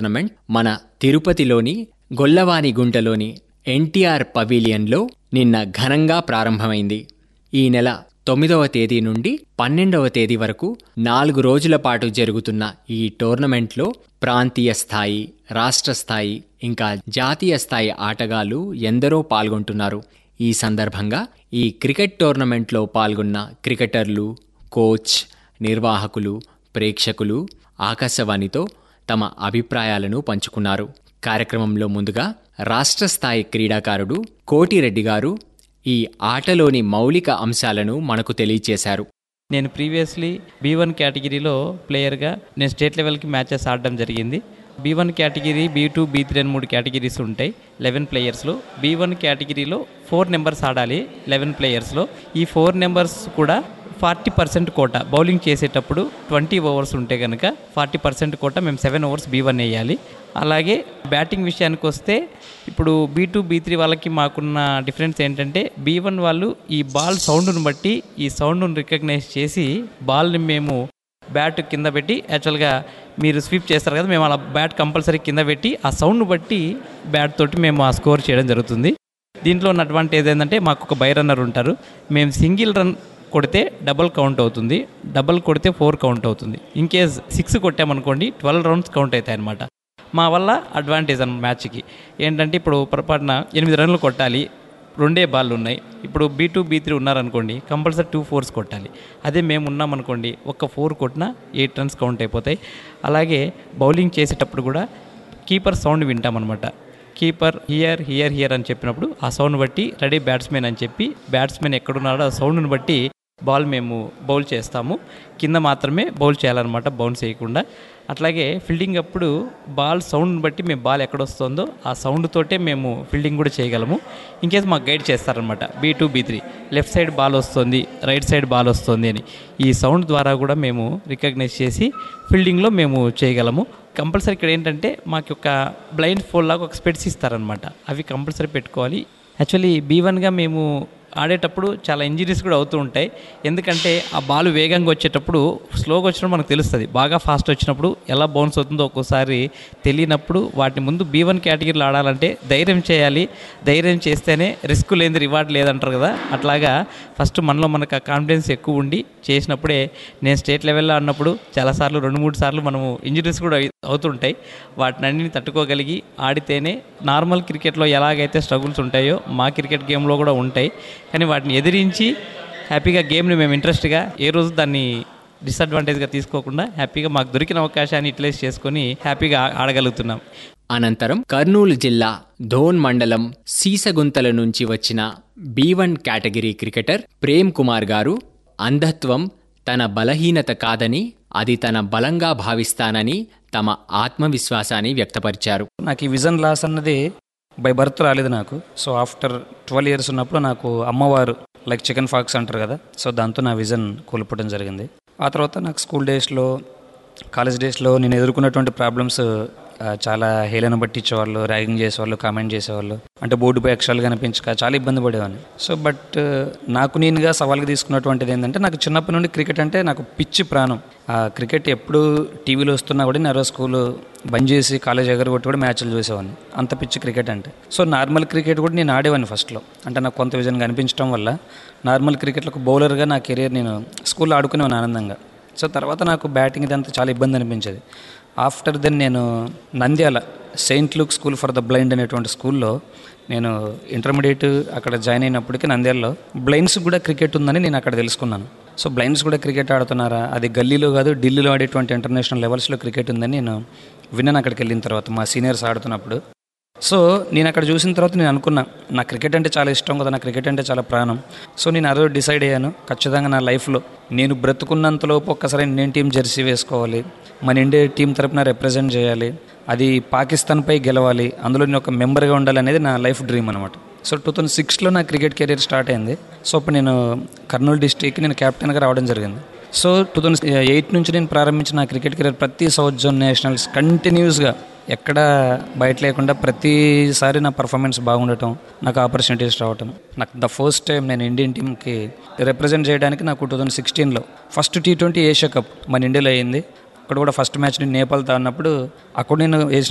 tournament మన తిరుపతిలోని గొల్లవానిగుంటలోని ఎన్టీఆర్ పవిలియన్లో నిన్న ఘనంగా ప్రారంభమైంది ఈ నెల తొమ్మిదవ తేదీ నుండి పన్నెండవ తేదీ వరకు నాలుగు రోజుల పాటు జరుగుతున్న ఈ టోర్నమెంట్లో ప్రాంతీయ స్థాయి రాష్ట్ర స్థాయి ఇంకా జాతీయ స్థాయి ఆటగాళ్లు ఎందరో పాల్గొంటున్నారు ఈ సందర్భంగా ఈ క్రికెట్ టోర్నమెంట్లో పాల్గొన్న క్రికెటర్లు కోచ్ నిర్వాహకులు ప్రేక్షకులు ఆకాశవాణితో తమ అభిప్రాయాలను పంచుకున్నారు కార్యక్రమంలో ముందుగా రాష్ట్ర స్థాయి క్రీడాకారుడు కోటిరెడ్డి గారు ఈ ఆటలోని మౌలిక అంశాలను మనకు తెలియచేశారు నేను ప్రీవియస్లీ బీ వన్ కేటగిరీలో ప్లేయర్గా నేను స్టేట్ లెవెల్కి మ్యాచెస్ ఆడడం జరిగింది B one category B two B three అని మూడు కేటగిరీస్ ఉంటాయి లెవెన్ ప్లేయర్స్లో బీ వన్ కేటగిరీలో ఫోర్ నెంబర్స్ ఆడాలి లెవెన్ ప్లేయర్స్లో ఈ ఫోర్ నెంబర్స్ కూడా ఫార్టీ పర్సెంట్ కోట బౌలింగ్ చేసేటప్పుడు ట్వంటీ ఓవర్స్ ఉంటే కనుక ఫార్టీ పర్సెంట్ కోట మేము సెవెన్ ఓవర్స్ బీ వన్ వేయాలి అలాగే బ్యాటింగ్ విషయానికి వస్తే ఇప్పుడు బీ టూ బీ త్రీ వాళ్ళకి మాకున్న డిఫరెన్స్ ఏంటంటే బీ వన్ వాళ్ళు ఈ బాల్ సౌండ్ను బట్టి ఈ సౌండ్ను రికగ్నైజ్ చేసి బాల్ని మేము బ్యాట్ కింద పెట్టి యాక్చువల్గా మీరు స్వీప్ చేస్తారు కదా మేము అలా బ్యాట్ కంపల్సరీ కింద పెట్టి ఆ సౌండ్ బట్టి బ్యాట్ తోటి మేము ఆ స్కోర్ చేయడం జరుగుతుంది దీంట్లో ఉన్న అడ్వాంటేజ్ ఏంటంటే మాకు ఒక బై రన్నర్ ఉంటారు మేము సింగిల్ రన్ కొడితే డబల్ కౌంట్ అవుతుంది డబల్ కొడితే ఫోర్ కౌంట్ అవుతుంది ఇన్ కేస్ సిక్స్ కొట్టామనుకోండి ట్వెల్వ్ రౌండ్స్ కౌంట్ అవుతాయి అనమాట మా వల్ల అడ్వాంటేజ్ అన్న మ్యాచ్కి ఏంటంటే ఇప్పుడు పొరపాటున ఎనిమిది రన్లు కొట్టాలి రెండే బాల్ ఉన్నాయి ఇప్పుడు బీ టూ బీ త్రీ ఉన్నారనుకోండి కంపల్సరీ టూ ఫోర్స్ కొట్టాలి అదే మేము ఉన్నామనుకోండి ఒక్క ఫోర్ కొట్టినా ఎయిట్ రన్స్ కౌంట్ అయిపోతాయి అలాగే బౌలింగ్ చేసేటప్పుడు కూడా కీపర్ సౌండ్ వింటామన్నమాట కీపర్ హియర్ హియర్ హియర్ అని చెప్పినప్పుడు ఆ సౌండ్ బట్టి రెడీ బ్యాట్స్మెన్ అని చెప్పి బ్యాట్స్మెన్ ఎక్కడున్నాడో ఆ సౌండ్ని బట్టి బాల్ మేము బౌల్ చేస్తాము కింద మాత్రమే బౌల్ చేయాలన్నమాట బౌన్స్ చేయకుండా అట్లాగే ఫీల్డింగ్ అప్పుడు బాల్ సౌండ్ని బట్టి మేము బాల్ ఎక్కడ వస్తుందో ఆ సౌండ్ తోటే మేము ఫీల్డింగ్ కూడా చేయగలము ఇన్కేస్ మాకు గైడ్ చేస్తారనమాట B two B three left side ball వస్తుంది రైట్ సైడ్ బాల్ వస్తుంది అని ఈ సౌండ్ ద్వారా కూడా మేము రికగ్నైజ్ చేసి ఫీల్డింగ్లో మేము చేయగలము కంపల్సరీ ఇక్కడ ఏంటంటే మాకు ఒక బ్లైండ్ ఫోల్ లాగా ఒక స్పెడ్స్ ఇస్తారనమాట అవి కంపల్సరీ పెట్టుకోవాలి యాక్చువల్లీ బీ వన్గా మేము ఆడేటప్పుడు చాలా ఇంజరీస్ కూడా అవుతూ ఉంటాయి ఎందుకంటే ఆ బాల్ వేగంగా వచ్చేటప్పుడు స్లోగా వచ్చినప్పుడు మనకు తెలుస్తుంది బాగా ఫాస్ట్ వచ్చినప్పుడు ఎలా బౌన్స్ అవుతుందో ఒక్కోసారి తెలియనప్పుడు వాటిని ముందు బీ వన్ కేటగిరీలో ఆడాలంటే ధైర్యం చేయాలి ధైర్యం చేస్తేనే రిస్క్ లేని రివార్డ్ లేదంటారు కదా అట్లాగా ఫస్ట్ మనలో మనకు ఆ కాన్ఫిడెన్స్ ఎక్కువ ఉండి చేసినప్పుడే నేను స్టేట్ లెవెల్లో ఆడినప్పుడు చాలాసార్లు రెండు మూడు సార్లు మనము ఇంజరీస్ కూడా అయి- అవుతుంటాయి వాటిని అన్నిని తట్టుకోగలిగి ఆడితేనే నార్మల్ క్రికెట్లో ఎలాగైతే స్ట్రగుల్స్ ఉంటాయో మా క్రికెట్ గేమ్లో కూడా ఉంటాయి కానీ వాటిని ఎదిరించి హ్యాపీగా గేమ్ని మేము ఇంట్రెస్ట్గా ఏ రోజు దాన్ని డిసడ్వాంటేజ్గా తీసుకోకుండా హ్యాపీగా మాకు దొరికిన అవకాశాన్ని యూటిలైజ్ చేసుకొని హ్యాపీగా ఆ- ఆడగలుగుతున్నాం అనంతరం కర్నూలు జిల్లా ధోన్ మండలం సీసగుంతల నుంచి వచ్చిన B one category cricketer Prem Kumar గారు అంధత్వం తన బలహీనత కాదని అది తన బలంగా భావిస్తానని తమ ఆత్మవిశ్వాసాన్ని వ్యక్తపరిచారు నాకు ఈ విజన్ లాస్ అన్నది బై బర్త్ రాలేదు నాకు సో ఆఫ్టర్ ట్వెల్వ్ ఇయర్స్ ఉన్నప్పుడు నాకు అమ్మవారు లైక్ చికెన్ ఫాక్స్ అంటారు కదా సో దాంతో నా విజన్ కోల్పోవడం జరిగింది ఆ తర్వాత నాకు స్కూల్ డేస్లో కాలేజ్ డేస్లో నేను ఎదుర్కొన్నటువంటి ప్రాబ్లమ్స్ చాలా హేళన పట్టించేవాళ్ళు ర్యాగింగ్ చేసేవాళ్ళు కామెంట్ చేసేవాళ్ళు అంటే బోర్డుపై అక్షరాలు కనిపించక చాలా ఇబ్బంది పడేవాడిని సో బట్ నాకు నేనుగా సవాల్గా తీసుకున్నటువంటిది ఏంటంటే నాకు చిన్నప్పటి నుండి క్రికెట్ అంటే నాకు పిచ్చి ప్రాణం ఆ క్రికెట్ ఎప్పుడు టీవీలో వస్తున్నా కూడా నేను ఆ రోజు స్కూల్ బంద్ చేసి కాలేజ్ ఎగరగొట్టి కూడా మ్యాచ్లు చూసేవాడిని అంత పిచ్చి క్రికెట్ అంటే సో నార్మల్ క్రికెట్ కూడా నేను ఆడేవాడిని ఫస్ట్లో అంటే నాకు కొంత విజన్ కనిపించడం వల్ల నార్మల్ క్రికెట్లో ఒక బౌలర్గా నా కెరీర్ నేను స్కూల్లో ఆడుకునేవాడిని ఆనందంగా సో తర్వాత నాకు బ్యాటింగ్ ఇదంతా చాలా ఇబ్బంది అనిపించేది ఆఫ్టర్ దెన్ నేను Nandyal Saint Luke school for the blind అనేటువంటి స్కూల్లో నేను ఇంటర్మీడియట్ అక్కడ జాయిన్ అయినప్పటికీ నంద్యాలలో బ్లైండ్స్ కూడా క్రికెట్ ఉందని నేను అక్కడ తెలుసుకున్నాను సో బ్లైండ్స్ కూడా క్రికెట్ ఆడుతున్నారా అది గల్లీలో కాదు ఢిల్లీలో ఆడేటువంటి ఇంటర్నేషనల్ లెవెల్స్లో క్రికెట్ ఉందని నేను విన్నాను అక్కడికి వెళ్ళిన తర్వాత మా సీనియర్స్ ఆడుతున్నప్పుడు సో నేను అక్కడ చూసిన తర్వాత నేను అనుకున్నా నా క్రికెట్ అంటే చాలా ఇష్టం కదా నా క్రికెట్ అంటే చాలా ప్రాణం సో నేను అదే డిసైడ్ అయ్యాను ఖచ్చితంగా నా లైఫ్లో నేను బ్రతుకున్నంతలోపు ఒక్కసారి ఇండియన్ టీం జెర్సీ వేసుకోవాలి మన ఇండియా టీం తరపున రిప్రజెంట్ చేయాలి అది పాకిస్తాన్పై గెలవాలి అందులో నేను ఒక మెంబర్గా ఉండాలి అనేది నా లైఫ్ డ్రీమ్ అనమాట సో టూ థౌజండ్ సిక్స్లో నా క్రికెట్ కెరీర్ స్టార్ట్ అయింది సో అప్పుడు నేను కర్నూలు డిస్టిక్కి నేను కెప్టెన్గా రావడం జరిగింది సో టూ థౌజండ్ ఎయిట్ నుంచి నేను ప్రారంభించిన నా క్రికెట్ కెరీర్ ప్రతి సౌత్ జోన్ నేషనల్స్ కంటిన్యూస్గా ఎక్కడ బయట లేకుండా ప్రతిసారి నా పర్ఫార్మెన్స్ బాగుండటం నాకు ఆపర్చునిటీస్ రావటం నాకు ద ఫస్ట్ టైం నేను ఇండియన్ టీంకి రిప్రజెంట్ చేయడానికి నాకు టూ థౌజండ్ సిక్స్టీన్లో first T twenty Asia cup మన ఇండియాలో అయింది అక్కడ కూడా ఫస్ట్ మ్యాచ్ నేను నేపాల్తో ఆడినప్పుడు అక్కడ నేను వేసిన